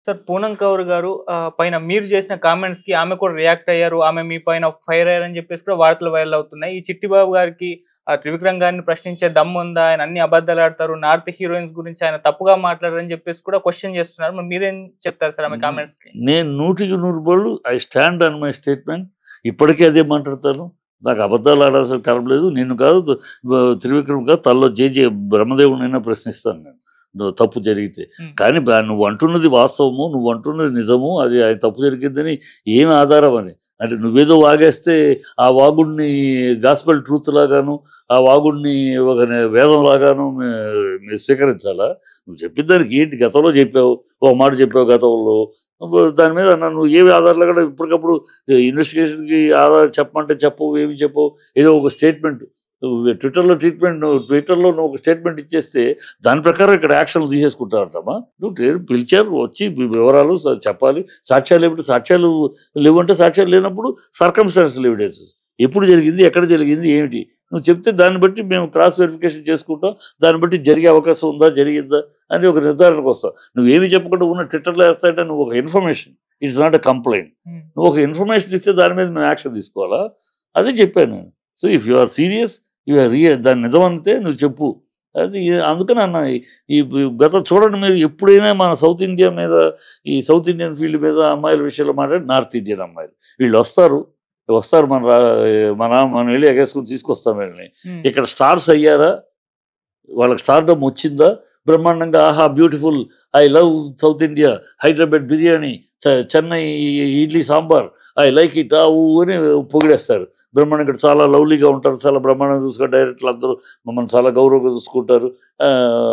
Sir Poonam Kaur గారు ఆ, పైన మీరు చేసిన కామెంట్స్ కి ఆమె కూడా రియాక్ట్ అయ్యారు ఆమె మీ పైన ఫైర్ అయ్యారని చెప్పేసి కూడా వార్తలు వైరల్ అవుతున్నాయి ఈ చిట్టిబాబు గారికి ఆ త్రివిక్రమ్ గారిని ప్రశ్నించే దమ్ము ఉందా ఆయన అన్ని అబద్ధాలు ఆడతారు నార్త్ హీరోయిన్స్ గురించి ఆయన తప్పుగా మాట్లాడారని చెప్పేసి కూడా క్వశ్చన్ చేస్తున్నారు మరి మీరేం చెప్తారు సార్ ఆమె కామెంట్స్ కి నేను నూటికి నూరు బళ్ళు I stand on my statement ఇప్పటికీ అదే మాట్లాడతాను నాకు అబద్ధాలు ఆడాల్సిన కరం లేదు నేను కాదు బ- త్రివిక్రమ్ కాదు తల్లో జేజే బ్రహ్మదేవునైనా ప్రశ్నిస్తాను నేను నువ్వు తప్పు జరిగితే ఉమ్. కానీ బా- నువ్వు అంటున్నది వాస్తవము నువ్వు అంటున్నది నిజము అది ఆయన తప్పు జరిగిందని ఏమి ఆధారం అని అంటే నువ్వేదో వాగేస్తే ఆ వాగుడిని గాస్పెల్ ట్రూత్ లాగాను ఆ వాగుడిని ఒక నే- వేదం లాగాను మే- మీరు స్వీకరించాలా నువ్వు చెప్పిన దానికి ఏంటి గతంలో చెప్పావు ఒక మాట చెప్పావు గతంలో నువ్వు దాని మీద నన్ను ఏమి ఆధారాలు కూడా ఇప్పటికప్పుడు ఇన్వెస్టిగేషన్కి ఆధారం చెప్పమంటే చెప్పవు ఏమి చెప్పవు ఏదో ఒక స్టేట్మెంట్ ట్విట్టర్లో ట్రీట్మెంట్ నువ్వు ట్విట్టర్లో నువ్వు ఒక స్టేట్మెంట్ ఇచ్చేస్తే దాని ప్రకారం ఇక్కడ యాక్షన్లు తీసేసుకుంటారంటమ్మా నువ్వు ట్రే- పిలిచారు వచ్చి వి- వివరాలు స- చెప్పాలి సాక్ష్యాలు ఏమిటి సాక్ష్యాలు లేవంటే సాక్ష్యాలు లేనప్పుడు సర్కమ్స్టాన్షియల్ ఎవిడెన్సెస్ ఎప్పుడు జరిగింది ఎక్కడ జరిగింది ఏమిటి నువ్వు చెప్తే దాన్ని బట్టి మేము క్రాస్ వెరిఫికేషన్ చేసుకుంటాం దాన్ని బట్టి జరిగే అవకాశం ఉందా జరిగిందా అని ఒక నిర్ధారణకు వస్తావు నువ్వేమి చెప్పకుండా ఉన్న ట్విట్టర్లో వేస్తాయంటే నువ్వు ఒక information it's not a complaint um. నువ్వు ఒక ఇన్ఫర్మేషన్ ఇస్తే దాని మీద మేము యాక్షన్ తీసుకోవాలా అదే చెప్పాను నేను so if you are serious you are real దాని నిజం అంతే నువ్వు చెప్పు అది అందుకని అన్న ఈ- ఈ గత చూడండి మీరు ఎప్పుడైనా మన సౌత్ ఇండియా మీద ఈ సౌత్ ఇండియన్ ఫీల్డ్ మీద అమ్మాయిల విషయంలో మాట్లాడి నార్త్ ఇండియన్ అమ్మాయిలు వీళ్ళు వస్తారు వస్తారు మన రా- మన మనం వెళ్ళి ఎగేసుకుని తీసుకొస్తాం వీళ్ళని ఉమ్. ఇక్కడ స్టార్స్ అయ్యారా వాళ్ళకి స్టార్డమ్ వచ్చిందా బ్రహ్మాండంగా ఆహా beautiful I love South India Hyderabad biryani చ- Chennai idli sambar I like it ఆ ఊ అని పొగిడేస్తారు బ్రహ్మాండం ఇక్కడ చాలా లవ్లీగా ఉంటారు చాలా బ్రహ్మాండంగా చూసుకుంటారు డైరెక్ట్లు అందరూ మమ్మల్ని చాలా గౌరవంగా చూసుకుంటారు ఆ,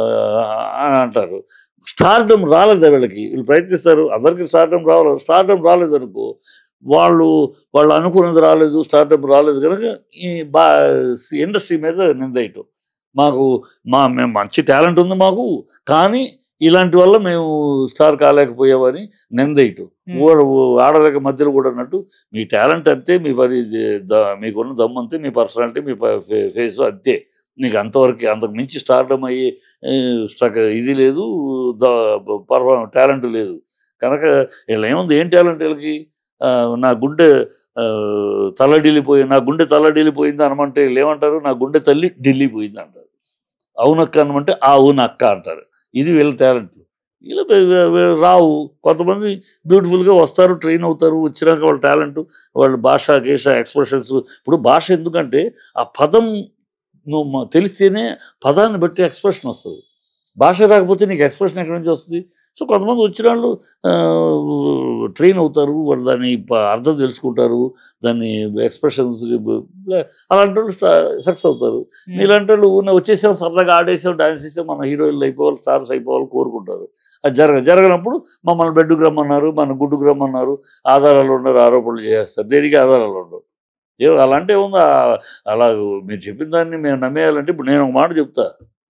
అని అంటారు స్టార్డమ్ రాలేదు వీళ్ళకి వీళ్ళు ప్రయత్నిస్తారు అందరికీ స్టార్డమ్ రావాలి స్టార్డమ్ రాలేదు అనుకో వాళ్ళు వాళ్ళు అనుకున్నది రాలేదు స్టార్టప్ రాలేదు కనుక ఈ బా ఇండస్ట్రీ మీద నిందేయటం మాకు మా మేము మంచి టాలెంట్ ఉంది మాకు కానీ ఇలాంటి వల్ల మేము స్టార్ కాలేకపోయామని నిందేయటం ఉమ్. ఓ- ఓ- ఆడలేక మధ్యలో కూడా అన్నట్టు మీ టాలెంట్ అంతే మీ పని ద- ద- మీకున్న దమ్ అంతే మీ పర్సనాలిటీ మీ ఫేస్ అంతే నీకు అంతవరకు అంతకు మించి స్టార్డమ్ అయ్యే ఏ, స్ట్రక్ ఇది లేదు పర్ఫార్మ్ టాలెంట్ లేదు కనుక వీళ్ళు ఏముంది ఏం టాలెంట్ వీళ్ళకి ఆ, నా గుండె ఆ, తల ఢిల్లీపోయి నా గుండె తల ఢిల్లీపోయింది అనమంటే వీళ్ళు ఏమంటారు నా గుండె తల్లి ఢిల్లీ పోయింది అంటారు అవునక్క అనమంటే ఆ అవును అక్క అంటారు ఇది వీళ్ళ టాలెంట్ వీళ్ళు వే- వే- వే- రావు కొంతమంది బ్యూటిఫుల్గా వస్తారు ట్రైన్ అవుతారు వచ్చినాక వాళ్ళ టాలెంట్ వాళ్ళ భాష గీష ఎక్స్ప్రెషన్స్ ఇప్పుడు భాష ఎందుకంటే ఆ పదం నువ్వు మ- తెలిస్తేనే పదాన్ని బట్టి ఎక్స్ప్రెషన్ వస్తుంది భాష రాకపోతే నీకు ఎక్స్ప్రెషన్ ఎక్కడి నుంచి వస్తుంది సో కొంతమంది వచ్చిన వాళ్ళు ట్రైన్ అవుతారు వాళ్ళు దాన్ని ప- అర్థం తెలుసుకుంటారు దాన్ని ఎక్స్ప్రెషన్స్ అలాంటి వాళ్ళు సక్సెస్ అవుతారు ఉమ్. ఇలాంటి వాళ్ళు ఊరినే వచ్చేసాం సరదాగా ఆడేసాం డాన్స్ చేసాం మన హీరోయిన్లు అయిపోవాలి స్టార్స్ అయిపోవాలి కోరుకుంటారు అది జరగ జరగనప్పుడు మమ్మల్ని బెడ్డుకు రమ్మన్నారు మన గుడ్డుకు రమ్మన్నారు ఆధారాలు ఉన్నారు ఆరోపణలు చేస్తారు దేనికి ఆధారాలు ఉండవు ఏ అలాంటి ఏముందా అలా మీరు చెప్పిన దాన్ని మేము నమ్మేయాలంటే ఇప్పుడు నేను ఒక మాట చెప్తా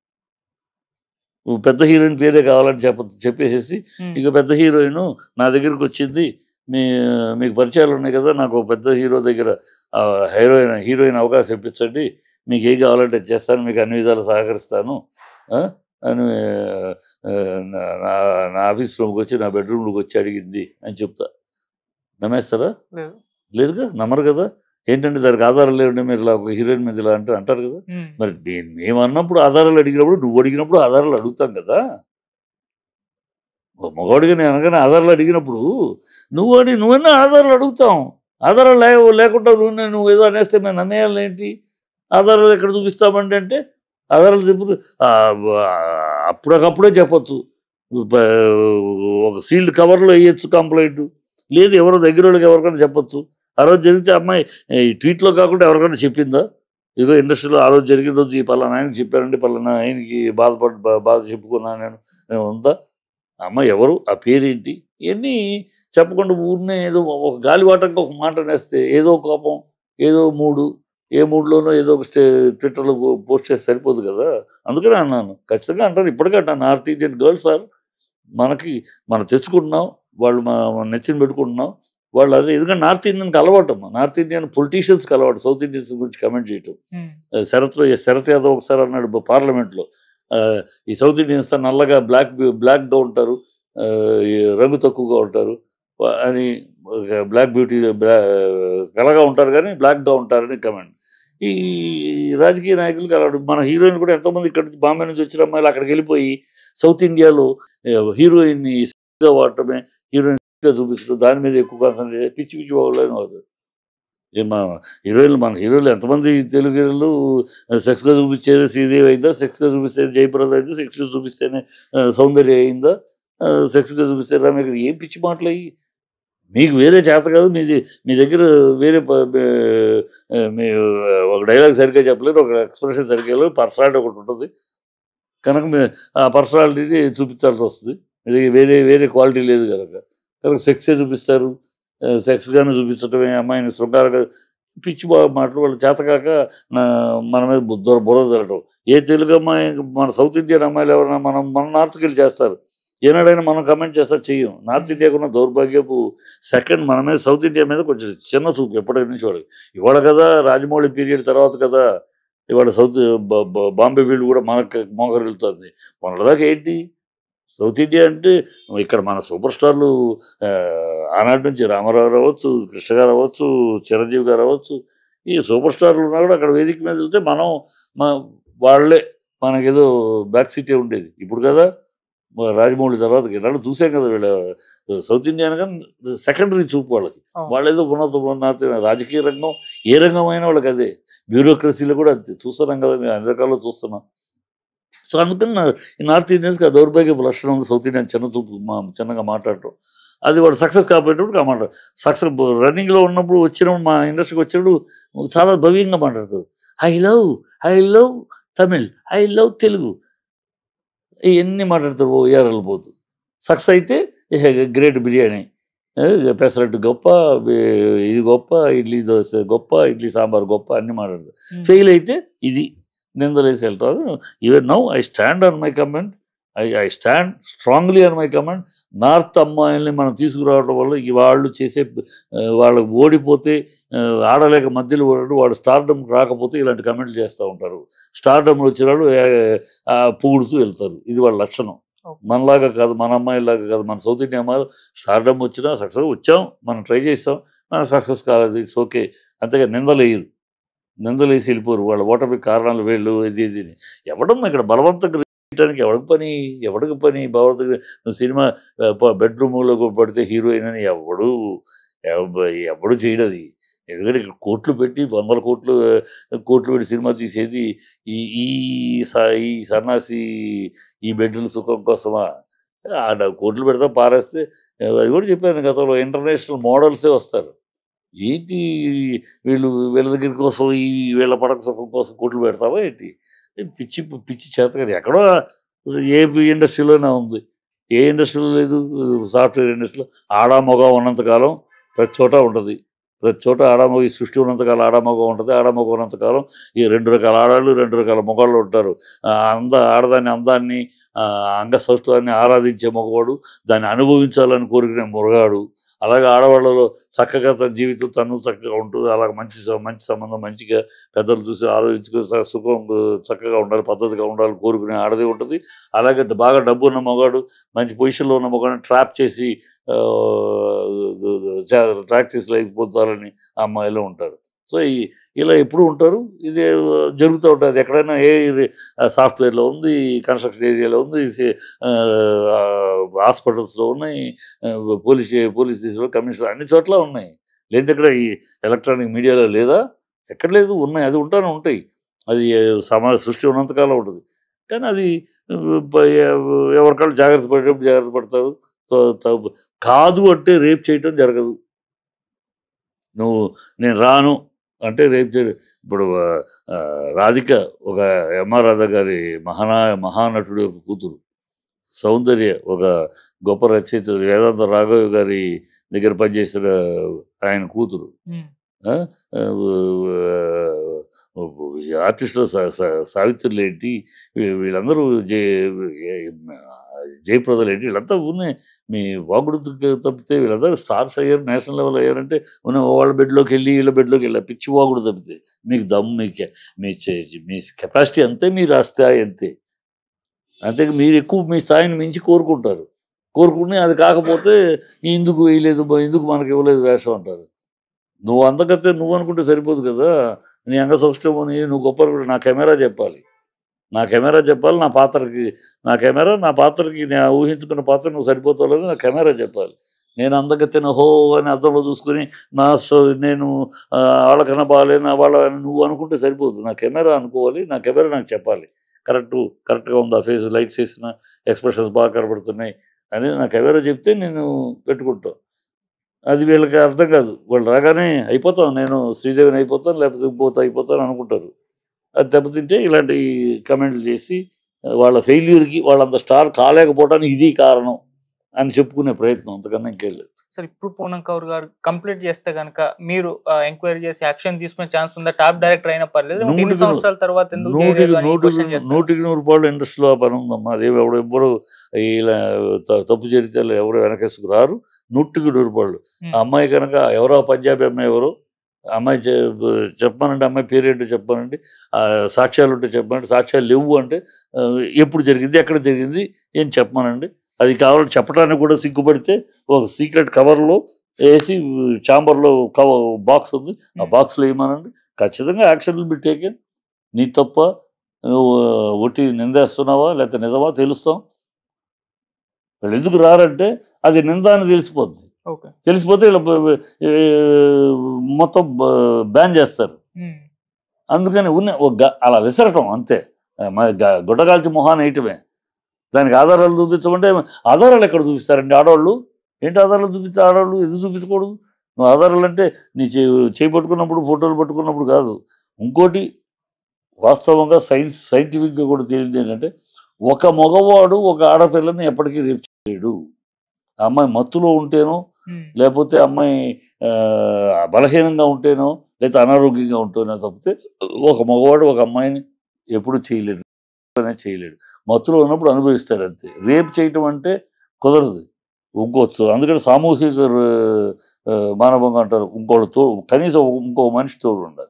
నువ్వు పెద్ద హీరోయిన్ పేరే కావాలని చెప్ప చెప్పేసేసి ఉమ్. ఇక పెద్ద హీరోయిన్ నా దగ్గరికి వచ్చింది మీ మీకు పరిచయాలు ఉన్నాయి కదా నాకు ఒక పెద్ద హీరో దగ్గర ఆ, హీరోయిన్ హీరోయిన్ అవకాశం ఇప్పించండి మీకు ఏం కావాలంటే చేస్తాను మీకు అన్ని విధాలు సహకరిస్తాను ఆ? అని ఆ, నా- నా- నా ఆఫీస్లోకి వచ్చి నా బెడ్రూమ్లోకి వచ్చి అడిగింది అని చెప్తా నమ్మేస్తారా లేదు. లేదుగా నమ్మరు కదా ఏంటంటే దానికి ఆధారాలు లేవండి మీరు ఇలా ఒక హీరోయిన్ మీద ఇలా అంటే అంటారు కదా ఉమ్. మరి నేను మేము అన్నప్పుడు ఆధారాలు అడిగినప్పుడు నువ్వు అడిగినప్పుడు ఆధారాలు అడుగుతాం కదా ఓ మగవాడిగా నేను అనగానే ఆధారాలు అడిగినప్పుడు నువ్వు అడి నువ్వన్నా ఆధారాలు అడుగుతాం ఆధారాలు లే లేకుండా నువ్వు నేను నువ్వు ఏదో అనేస్తే మేము నమ్మేయాలి ఏంటి ఆధారాలు ఎక్కడ చూపిస్తామంటే అంటే ఆధారాలు చెప్పు ఆ, ఆ, అప్పటికప్పుడే చెప్పొచ్చు ప- ఒక సీల్డ్ కవర్లో వేయచ్చు కంప్లైంట్ లేదు ఎవరో దగ్గర వాళ్ళకి ఎవరికైనా చెప్పొచ్చు ఆ రోజు జరిగితే అమ్మాయి ఈ ట్వీట్లో కాకుండా ఎవరికైనా చెప్పిందా ఇదిగో ఇండస్ట్రీలో ఆ రోజు జరిగిన రోజు ఈ పలానా ఆయనకి చెప్పానండి పలానా ఆయనకి బాధపడి బా- బాధ చెప్పుకున్నాను నేను నేను ఉందా అమ్మ ఎవరు ఆ పేరేంటి ఇవన్నీ చెప్పకుండా ఊరినే ఏదో ఒక గాలివాటంగా ఒక మాట నేస్తే ఏదో కోపం ఏదో మూడు ఏ మూడ్లోనో ఏదో ఒక స్టే ట్విట్టర్లో పోస్ట్ చేస్తే సరిపోదు కదా అందుకనే అన్నాను ఖచ్చితంగా అంటాను ఇప్పటికే అంటాను నార్త్ ఇండియన్ గర్ల్స్ ఆర్ మనకి మనం తెచ్చుకుంటున్నాం వాళ్ళు మన మన నెచ్చిన పెట్టుకుంటున్నాం వాళ్ళు అదే ఎందుకంటే నార్త్ ఇండియన్కి అలవాటు అమ్మా నార్త్ ఇండియన్ పొలిటీషియన్స్కి అలవాటు సౌత్ ఇండియన్స్ గురించి కమెంట్ చేయటం ఉమ్. ఆ, శరత్ శరత్ యాదవ్ ఒకసారి అన్నాడు బ- పార్లమెంట్లో ఆ, ఈ సౌత్ ఇండియన్స్ నల్లగా బ్లాక్ బ్లాక్గా ఉంటారు ఆ, ఈ రంగు తక్కువగా ఉంటారు వా- అని బ్లాక్ బ్యూటీ బ్లా కళగా ఉంటారు కానీ బ్లాక్గా ఉంటారని కమెంట్ ఈ రాజకీయ నాయకులు అలాంటి మన హీరోయిన్ కూడా ఎంతోమంది ఇక్కడ నుంచి బాంబే నుంచి వచ్చిన అమ్మాయిలు అక్కడికి వెళ్ళిపోయి సౌత్ ఇండియాలో హీరోయిన్ని గా వాడటమే హీరోయిన్ గా చూపించడం దాని మీద ఎక్కువ కాన్సన్ట్రేట్ పిచ్చి పిచ్చి వాళ్ళని అవుతుంది ఏ మా హీరోయిన్లు మన హీరోయిన్లు ఎంతమంది తెలుగు హీరోలు సెక్స్గా చూపించేది శ్రీదేవి అయిందా సెక్స్గా చూపిస్తే జయప్రద అయిందా సెక్స్గా చూపిస్తేనే ఆ, సౌందర్య అయిందా ఆ, సెక్స్గా చూపిస్తే రమేష్ ఏం పిచ్చి మాటలు అయ్యి మీకు వేరే చేత కాదు మీది మీ దగ్గర వేరే ప- బే- ఆ, మీ ఒక డైలాగ్ సరిగ్గా చెప్పలేరు ఒక ఎక్స్ప్రెషన్ సరిగ్గా లేదు పర్సనాలిటీ ఒకటి ఉంటుంది కనుక మీ ఆ పర్సనాలిటీని చూపించాల్సి వస్తుంది మీ దగ్గర వేరే వేరే క్వాలిటీ లేదు కనుక కనుక సెక్సే చూపిస్తారు ఆ, సెక్స్గానే చూపించటమే అమ్మాయిని శృంగారంగా పిచ్చి బాగా మాటలు వాళ్ళు చేతకాక నా మన మీద బుద్ధ బుర్ర జరగటం ఏ తెలుగు అమ్మాయి మన సౌత్ ఇండియన్ అమ్మాయిలు ఎవరైనా మనం మన నార్త్కి వెళ్ళి చేస్తారు ఏనాడైనా మనం కమెంట్ చేస్తా చెయ్యం నార్త్ ఇండియాకున్న దౌర్భాగ్యపు సెకండ్ మన మీద సౌత్ ఇండియా మీద కొంచెం చిన్న చూపు ఎప్పటి నుంచి వాళ్ళకి ఇవాళ కదా రాజమౌళి పీరియడ్ తర్వాత కదా ఇవాళ సౌత్ బ- బ- బాంబే ఫీల్డ్ కూడా మనకు మోకరు వెళ్తుంది మొన్నటిదాకా ఏంటి సౌత్ ఇండియా అంటే ఇక్కడ మన సూపర్ స్టార్లు ఆ, ఆనాటి నుంచి రామారావు రావచ్చు కృష్ణ గారు అవ్వచ్చు చిరంజీవి గారు అవ్వచ్చు ఈ సూపర్ స్టార్లు ఉన్నా కూడా అక్కడ వేదిక మీద వెళ్తే మనం మా వాళ్ళే మనకేదో బ్యాక్ సీటే ఉండేది ఇప్పుడు కదా మా రాజమౌళి తర్వాత ఇన్నాళ్ళు చూసాం కదా వీళ్ళ సౌత్ ఇండియా అనగా సెకండరీ చూపు వాళ్ళకి అవును. వాళ్ళు ఏదో ఉన్నత ఉన్నత రాజకీయ రంగం ఏ రంగం అయినా వాళ్ళకి అదే బ్యూరోక్రసీలో కూడా అంతే చూస్తున్నాం కదా మేము అన్ని రకాల్లో చూస్తున్నాం సో అందుకని నా- ఈ నార్త్ ఇండియన్స్కి ఆ దౌర్భాగ్యపు లక్షణం ఉంది సౌత్ ఇండియన్ చిన్న చూపు మా చిన్నగా మాట్లాడటం అది వాడు సక్సెస్ కాబట్టేటప్పుడు మాట సక్సెస్ రన్నింగ్లో ఉన్నప్పుడు వచ్చినప్పుడు మా ఇండస్ట్రీకి వచ్చినప్పుడు చాలా భవ్యంగా మాట్లాడతారు I love I love Tamil I love Telugu ఇవన్నీ మాట్లాడతారు ఓ ఏఆర్ఎల్ పోతు సక్సెస్ అయితే గ్రేట్ బిర్యానీ ఏ, పెసరట్టు గొప్ప ఏ, ఇది గొప్ప ఇడ్లీ దోశ గొప్ప ఇడ్లీ సాంబార్ గొప్ప అన్ని మాట్లాడతారు Hmm. ఫెయిల్ అయితే ఇది నిందలేసి వెళ్తారు even now I stand on my comment I I stand strongly on my comment north అమ్మాయిల్ని మనం తీసుకురావడం వల్ల ఈ వాళ్ళు చేసే ఆ, వాళ్ళకి ఓడిపోతే ఆ, ఆడలేక మధ్యలో ఓడి వాడు స్టార్డమ్ రాకపోతే ఇలాంటి కమెంట్లు చేస్తూ ఉంటారు స్టార్డమ్ వచ్చిన వాళ్ళు ఏ, ఆ, పొగుడుతూ వెళ్తారు ఇది వాళ్ళ లక్షణం Okay. మనలాగా కాదు మన అమ్మాయిలాగా కాదు మన సౌత్ ఇండియా అమ్మాయిలు స్టార్డమ్ వచ్చినా సక్సెస్ వచ్చాం మనం ట్రై చేస్తాం మన సక్సెస్ కాలేదు ఇట్స్ ఓకే అంతేగా నిందలేయరు నిందలేసి వెళ్ళిపోరు వాళ్ళ ఓటమి కారణాలు వీళ్ళు ఇది ఇది అని. ఎవడమ్మా ఇక్కడ బలవంతంగా చేయడానికి ఎవడికి పని ఎవడికి పని బలవంతంగా నువ్వు సినిమా బెడ్రూమ్లో పడితే హీరోయిన్ అని ఎవడు ఎవ- ఎవడు చేయడు అది ఎందుకంటే ఇక్కడ కోట్లు పెట్టి వందల కోట్లు ఆ, కోట్లు పెట్టి సినిమా తీసేది ఈ ఈ స- ఈ సన్నాసి ఈ బెడ్రూమ్ సుఖం కోసమా ఆ డ- కోట్లు పెడతా పారేస్తే ఆ, అది కూడా చెప్పాను గతంలో ఇంటర్నేషనల్ మోడల్సే వస్తారు ఏంటి వీళ్ళు వీళ్ళ దగ్గర కోసం ఈ వీళ్ళ పడక సుఖం కోసం కోట్లు పెడతావా ఏంటి ఏ పిచ్చి పిచ్చి చేత కదా ఎక్కడో ఏ ఇండస్ట్రీలోనే ఉంది ఏ ఇండస్ట్రీలో లేదు సాఫ్ట్వేర్ ఇండస్ట్రీలో ఆడా మగ ఉన్నంతకాలం ప్రతి చోట ఉంటుంది ప్రతి చోట ఆడామగ ఈ సృష్టి ఉన్నంతకాలం ఆడామగ ఉంటుంది ఆడామగ ఉన్నంతకాలం ఈ రెండు రకాల ఆడాళ్ళు రెండు రకాల మొగాళ్ళు ఉంటారు ఆ అంద ఆడదాన్ని అందాన్ని ఆ అంగ సౌష్ఠవాన్ని ఆరాధించే మగవాడు దాన్ని అనుభవించాలని కోరుకునే మురగాడు అలాగే ఆడవాళ్ళలో చక్కగా తన జీవితం తను చక్కగా ఉంటుంది అలాగే మంచి స- మంచి సంబంధం మంచిగా పెద్దలు చూసి ఆలోచించుకుని స- సుఖం ఆ, చక్కగా ఉండాలి పద్ధతిగా ఉండాలి కోరుకునే ఆడది ఉంటుంది అలాగే డ- బాగా డబ్బు ఉన్న మగాడు మంచి పొజిషన్లో ఉన్న మగాడిని ట్రాప్ చేసి ప్రాక్టీస్లో అయిపోతారని ఆ అమ్మాయిలో ఉంటారు సో ఈ ఇలా ఎప్పుడు ఉంటారు ఇది ఆ, జరుగుతూ ఉంటుంది ఎక్కడైనా ఏ సాఫ్ట్వేర్లో ఉంది కన్స్ట్రక్షన్ ఏరియాలో ఉంది సి- ఆ, ఆ, హాస్పిటల్స్లో ఉన్నాయి ఆ, పోలీస్ పోలీస్ స్టేషన్లో కమిషనర్ అన్ని చోట్ల ఉన్నాయి లేదు ఇక్కడ ఈ ఎలక్ట్రానిక్ మీడియాలో లేదా ఎక్కడ లేదు ఉన్నాయి అది ఉంటానే ఉంటాయి అది సమాజ సృష్టి ఉన్నంతకాలం ఉంటుంది కానీ అది ఆ, ప- ఎవ- ఎవరికాళ్ళు జాగ్రత్త పడేటప్పుడు జాగ్రత్త పడతారు సో త- కాదు అంటే రేప్ చేయటం జరగదు నువ్వు నేను రాను అంటే రేపు చేయడు ఇప్పుడు ఆ, ఆ, రాధిక ఒక ఎంఆర్ రాధా గారి మహానా మహానటుడు యొక్క కూతురు సౌందర్య ఒక గొప్ప రచయిత వేదాంత రాఘవ్ గారి దగ్గర పనిచేసిన ఆయన కూతురు ఉమ్. ఆ, ఆ, ఈ ఆర్టిస్టులు సా- సా- సావిత్రులు ఏంటి వీ- వీళ్ళందరూ జయ జయప్రదలు ఏంటి వీళ్ళంతా ఉన్నాయి మీ వాగుడు తప్పితే వీళ్ళందరూ స్టార్స్ అయ్యారు నేషనల్ లెవెల్ అయ్యారంటే ఉన్న వాళ్ళ బెడ్లోకి వెళ్ళి వీళ్ళ బెడ్లోకి వెళ్ళి పిచ్చి వాగుడు తప్పితే మీకు దమ్ మీ కె- మీ చే- మీ కెపాసిటీ అంతే మీరు ఆ స్థాయి అంతే అంతే మీరు ఎక్కువ మీ స్థాయిని మించి కోరుకుంటారు కోరుకుని అది కాకపోతే ఎందుకు వేయలేదు బా- ఎందుకు మనకి ఇవ్వలేదు వేషం అంటారు నువ్వు అంతకతే నువ్వు అనుకుంటే సరిపోదు కదా నీ అంగ సౌష్ఠ్యం అని నువ్వు గొప్ప అనుకుంటే నా కెమెరా చెప్పాలి నా కెమెరా చెప్పాలి నా పాత్రకి నా కెమెరా నా పాత్రకి నేను ఊహించుకున్న పాత్ర నువ్వు సరిపోతావు లేదు నా కెమెరా చెప్పాలి నేను అందగత్తెన హో అని అద్దంలో చూసుకుని నా సో నేను ఆ, వాళ్ళకన్నా బాగాలేనా వాళ్ళ నువ్వు అనుకుంటే సరిపోదు నా కెమెరా అనుకోవాలి నా కెమెరా నాకు చెప్పాలి కరెక్ట్ కరెక్ట్గా ఉంది ఆ ఫేస్ లైట్స్ వేసిన ఎక్స్ప్రెషన్స్ బాగా కనబడుతున్నాయి అని నా కెమెరా చెప్తే నేను పెట్టుకుంటాం అది వీళ్ళకి అర్థం కాదు వాళ్ళు రాగానే అయిపోతాం నేను శ్రీదేవిని అయిపోతాను లేకపోతే ఇంకోత అయిపోతాను అనుకుంటారు అది దెబ్బతింటే ఇలాంటి కమెంట్లు చేసి వాళ్ళ ఫెయిల్యూర్కి వాళ్ళంత స్టార్ కాలేకపోవడానికి ఇది కారణం అని చెప్పుకునే ప్రయత్నం అంతకన్నా ఇంకేం లేదు సార్ ఇప్పుడు పూనం కౌర్ గారు కంప్లీట్ చేస్తే కనుక మీరు ఎంక్వైరీ చేసి యాక్షన్ తీసుకునే ఛాన్స్ ఉందా టాప్ డైరెక్టర్ అయినా పర్లేదు లేదంటే ఇన్ని నూటికి నూ- సంవత్సరాల తర్వాత ఎందుకు నూటికి చేయలేదు అని నూటికి question చేస్తారు. నూటికి నూరు రూపాయలు ఇండస్ట్రీలో ఆ పని ఉందమ్మా అదే ఎవడు ఎవ్వరు ఇలా త- తప్పు చరిత్రలు ఎవరు వెనకేసుకు రారు నూటికి నూరు రూపాయలు Hmm. ఆ అమ్మాయి కనుక ఎవరో పంజాబీ అమ్మాయి ఎవరో ఆ అమ్మాయి చె- చెప్పానండి అమ్మాయి పేరు ఏంటో చెప్పానండి ఆ సాక్ష్యాలు ఉంటే చెప్పానండి సాక్ష్యాలు లేవు అంటే ఆ, ఎప్పుడు జరిగింది ఎక్కడ జరిగింది ఏం చెప్పమానండి అది కావాలని చెప్పడానికి కూడా సిగ్గుపడితే ఒక సీక్రెట్ కవర్లో వేసి ఛాంబర్లో కవర్ బాక్స్ ఉంది ఆ Hmm. బాక్స్లో వేయమనండి ఖచ్చితంగా యాక్షన్ విల్ బి టేకెన్ నీ తప్ప నువ్వు ఒట్టి నిందేస్తున్నావా లేకపోతే నిజమా తెలుస్తాం వీళ్ళు ఎందుకు రారంటే అది నింద అని తెలిసిపోద్ది ఓకే తెలిసిపోతే వీళ్ళు బ- బ- ఏ, మొత్తం బ్యాన్ చేస్తారు ఉమ్. అందుకని ఉన్న ఒక గ- అలా విసరటం అంతే మన గ- గుడ్డగాల్చి మొహాన్ని వేయటమే దానికి ఆధారాలు చూపించమంటే ఆధారాలు ఎక్కడ చూపిస్తారండి ఆడవాళ్ళు ఏంటి ఆధారాలు చూపిస్తే ఆడవాళ్ళు ఎందుకు చూపించకూడదు నువ్వు ఆధారాలు అంటే నీ చే చేయి పట్టుకున్నప్పుడు ఫోటోలు పట్టుకున్నప్పుడు కాదు ఇంకోటి వాస్తవంగా సైన్స్ సైంటిఫిక్గా కూడా తెలియదు ఏంటంటే ఒక మగవాడు ఒక ఆడపిల్లని ఎప్పటికీ రేపు చేయడు ఆ అమ్మాయి మత్తులో ఉంటేనో ఉమ్. లేకపోతే అమ్మాయి ఆ, బలహీనంగా ఉంటేనో లేకపోతే అనారోగ్యంగా ఉంటేనో తప్పితే ఒక మగవాడు ఒక అమ్మాయిని ఎప్పుడు చేయలేడు అనేది చేయలేడు మత్తులో ఉన్నప్పుడు అనుభవిస్తాడు అంతే రేపు చేయటం అంటే కుదరదు ఇంకోవచ్చు అందుకని సామూహిక ఆ, మానవంగా అంటారు ఇంకోటి తో కనీసం ఇంకో మనిషి తోడు ఉండాలి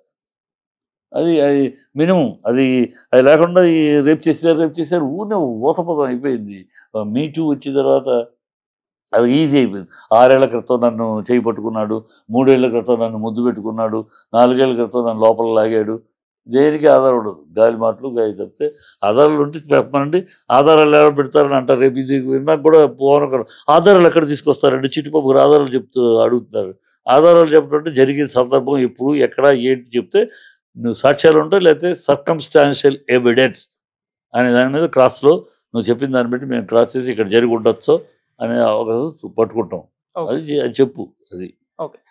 అది అది మినిమం అది అది లేకుండా ఈ రేపు చేశారు రేపు చేశారు ఊరినే ఊతపదం అయిపోయింది మీ టూ వచ్చిన తర్వాత అది ఈజీ అయిపోయింది ఆరేళ్ల క్రితం నన్ను చేయి పట్టుకున్నాడు మూడేళ్ల క్రితం నన్ను ముద్దు పెట్టుకున్నాడు నాలుగేళ్ల క్రితం నన్ను లోపల లాగాడు దేనికి ఆధారం ఉండదు గాలి మాటలు గాలి తప్పితే ఆధారాలు ఉంటే చెప్పమనండి ఆధారాలు ఎవరు పెడతారని అంటారు రేపు ఇది నాకు కూడా పోవడం ఆధారాలు ఎక్కడ తీసుకొస్తారండి చిట్టుపప్పు ఆధారాలు చెప్తూ అడుగుతున్నారు ఆధారాలు చెప్పడం జరిగిన సందర్భం ఎప్పుడు ఎక్కడ ఏంటి చెప్తే నువ్వు సాక్ష్యాలు ఉంటాయి లేకపోతే సర్కమ్స్టాన్షియల్ ఎవిడెన్స్ అనే దాని మీద క్రాస్లో నువ్వు చెప్పిన దాన్ని బట్టి మేము క్రాస్ చేసి ఇక్కడ జరిగి ఉండొచ్చు అనే అవకాశం పట్టుకుంటాం ఓకే. అది చే- అది చెప్పు అది